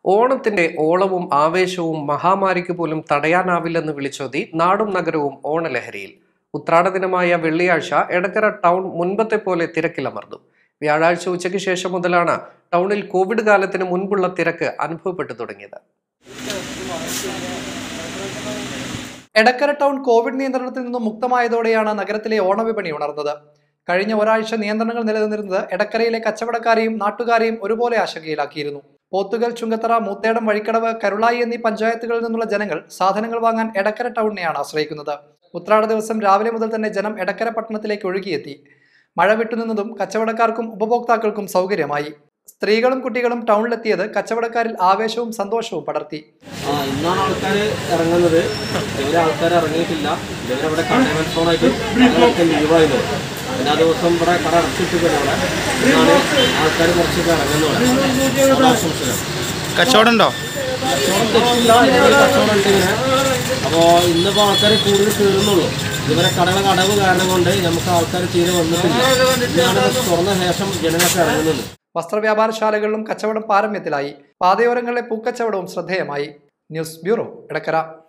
ഓണത്തിന്റെ ഓളവും ആവേശവും മഹാമാരിക്ക് പോലും തടയാനാവില്ലെന്ന് വിളിച്ചോതി നാടും നഗരവും ഓണലഹരിയിൽ ഉത്രാട ദിനമായ വെള്ളിയാഴ്ച എടക്കര ടൗൺ മുൻപത്തെ പോലെ തിരക്കിലമർന്നു വ്യാഴാഴ്ച ഉച്ചയ്ക്ക് ശേഷം മുതലാണ് ടൗണിൽ കോവിഡ് കാലത്തിന് മുൻപുള്ള തിരക്ക് അനുഭവപ്പെട്ടു തുടങ്ങിയത് എടക്കര ടൗൺ കോവിഡ് നിയന്ത്രണത്തിൽ നിന്നും മുക്തമായതോടെയാണ് നഗരത്തിലെ ഓണവിപണി ഉണർന്നത് കഴിഞ്ഞ ഒരാഴ്ച നിയന്ത്രണങ്ങൾ നിലനിന്നിരുന്നത് എടക്കരയിലെ കച്ചവടക്കാരെയും നാട്ടുകാരെയും ഒരുപോലെ ആശങ്കയിലാക്കിയിരുന്നു പോത്തുകൽ ചുങ്കത്തറ മൂത്തേടം വഴിക്കടവ് കരുളായി എന്നീ പഞ്ചായത്തുകളിൽ നിന്നുള്ള ജനങ്ങൾ സാധനങ്ങൾ വാങ്ങാൻ എടക്കര ടൗണിനെയാണ് ആശ്രയിക്കുന്നത് ഉത്രാട ദിവസം രാവിലെ മുതൽ തന്നെ ജനം എടക്കര പട്ടണത്തിലേക്ക് ഒഴുകിയെത്തി മഴ വിട്ടുനിന്നതും കച്ചവടക്കാർക്കും ഉപഭോക്താക്കൾക്കും സൗകര്യമായി സ്ത്രീകളും കുട്ടികളും ടൗണിലെത്തിയത് കച്ചവടക്കാരിൽ ആവേശവും സന്തോഷവും പടർത്തി ആ ഇന്നാണ് ആൾക്കാർ ഇറങ്ങുന്നത് ഇവരെ ആൾക്കാർ ഇറങ്ങിയിട്ടില്ല ഇവരവിടെ കണ്ടെയ്ൻമെന്റ് സോണായിട്ട് ഞങ്ങളൊക്കെ ലീവായിരുന്നു പിന്നെ ആ ദിവസം ഇവിടെ കട അടച്ചിട്ടില്ല അവിടെ ഇന്നാണ് ആൾക്കാർ കുറച്ചൊക്കെ ഇറങ്ങുന്നത് ഇവിടെ ആശംസകൾ കച്ചവടം ഉണ്ടോ കച്ചവടം തെറ്റില്ല ഇതുവരെ കച്ചവടം ഉണ്ട് ഇങ്ങനെ അപ്പോൾ ഇന്നിപ്പോൾ ആൾക്കാർ കൂടുതൽ കയറുന്നുള്ളൂ ഇതുവരെ കടകളെ അടവ് കാരണം കൊണ്ട് നമുക്ക് ആൾക്കാർ തീരെ വന്നിട്ടില്ല ഇന്നാണ് ഇത് തുറന്ന ശേഷം ജനങ്ങൾക്ക് ഇറങ്ങുന്നത് വസ്ത്രവ്യാപാരശാലകളിലും കച്ചവടം പാരമ്യത്തിലായി പാതയോരങ്ങളിലെ പൂക്കച്ചവടവും ശ്രദ്ധേയമായി ന്യൂസ് ബ്യൂറോ എടക്കര